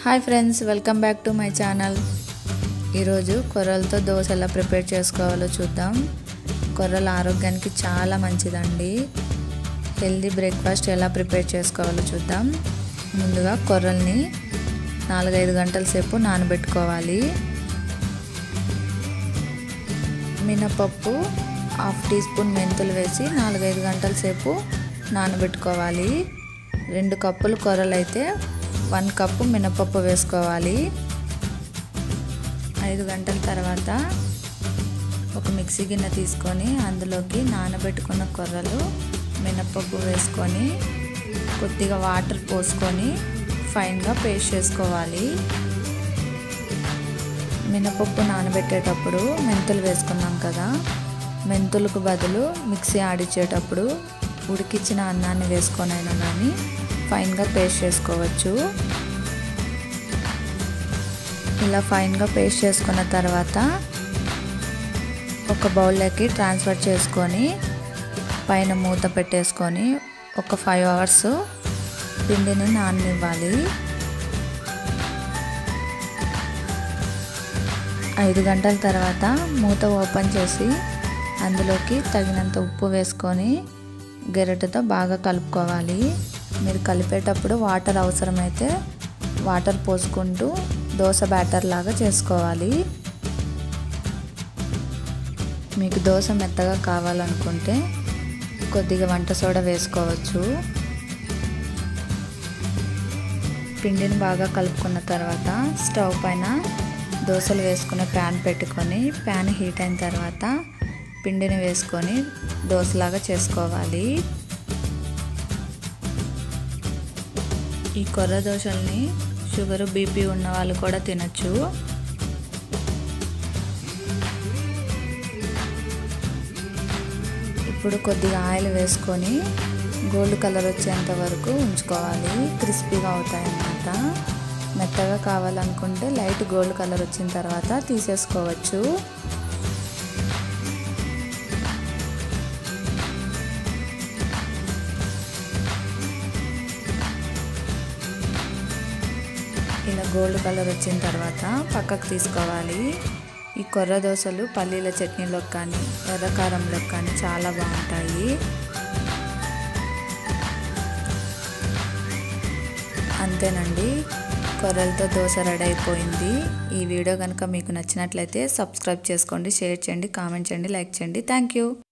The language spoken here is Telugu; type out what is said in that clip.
hi friends welcome back to my channel ఈరోజు కొర్రలతో దోశ ఎలా ప్రిపేర్ చేసుకోవాలో చూద్దాం కొర్రలు ఆరోగ్యానికి చాలా మంచిదండి హెల్దీ బ్రేక్ఫాస్ట్ ఎలా ప్రిపేర్ చేసుకోవాలో చూద్దాం ముందుగా కొర్రల్ని నాలుగైదు గంటల సేపు నానబెట్టుకోవాలి మినపప్పు హాఫ్ టీ స్పూన్ మెంతులు వేసి నాలుగైదు గంటల సేపు నానబెట్టుకోవాలి రెండు కప్పులు కొర్రలు అయితే వన్ కప్పు మినపప్పు వేసుకోవాలి ఐదు గంటల తర్వాత ఒక మిక్సీ గిన్నె తీసుకొని అందులోకి నానబెట్టుకున్న కొర్రలు మినపప్పు వేసుకొని కొద్దిగా వాటర్ పోసుకొని ఫైన్గా పేస్ట్ చేసుకోవాలి మినపప్పు నానబెట్టేటప్పుడు మెంతులు వేసుకున్నాం కదా మెంతులకు బదులు మిక్సీ ఆడిచ్చేటప్పుడు ఉడికిచ్చిన అన్నాన్ని వేసుకొని అయినా కానీ ఫైన్గా పేస్ట్ చేసుకోవచ్చు ఇలా ఫైన్గా పేస్ట్ చేసుకున్న తర్వాత ఒక బౌల్లోకి ట్రాన్స్ఫర్ చేసుకొని పైన మూత పెట్టేసుకొని ఒక ఫైవ్ అవర్స్ పిండిని నాననివ్వాలి ఐదు గంటల తర్వాత మూత ఓపెన్ చేసి అందులోకి తగినంత ఉప్పు వేసుకొని గెరటితో బాగా కలుపుకోవాలి మీరు కలిపేటప్పుడు వాటర్ అవసరమైతే వాటర్ పోసుకుంటూ దోశ బ్యాటర్ లాగా చేసుకోవాలి మీకు దోశ మెత్తగా కావాలనుకుంటే కొద్దిగా వంట సోడా వేసుకోవచ్చు పిండిని బాగా కలుపుకున్న తర్వాత స్టవ్ పైన దోశలు వేసుకునే ప్యాన్ పెట్టుకొని ప్యాన్ హీట్ అయిన తర్వాత పిండిని వేసుకొని దోశలాగా చేసుకోవాలి ఈ కొర్ర దోశల్ని షుగర్ బీపీ ఉన్న వాళ్ళు కూడా తినచ్చు ఇప్పుడు కొద్దిగా ఆయిల్ వేసుకొని గోల్డ్ కలర్ వచ్చేంత వరకు ఉంచుకోవాలి క్రిస్పీగా అవుతాయి అన్నమాట మెత్తగా కావాలనుకుంటే లైట్ గోల్డ్ కలర్ వచ్చిన తర్వాత తీసేసుకోవచ్చు ఇలా గోల్డ్ కలర్ వచ్చిన తర్వాత పక్కకు తీసుకోవాలి ఈ కొర్ర దోశలు పల్లీల చట్నీలోకి కానీ ఎర్రకారంలోకి కానీ చాలా బాగుంటాయి అంతేనండి కొర్రలతో దోశ రెడీ అయిపోయింది ఈ వీడియో కనుక మీకు నచ్చినట్లయితే సబ్స్క్రైబ్ చేసుకోండి షేర్ చేయండి కామెంట్ చేయండి లైక్ చేయండి థ్యాంక్ యూ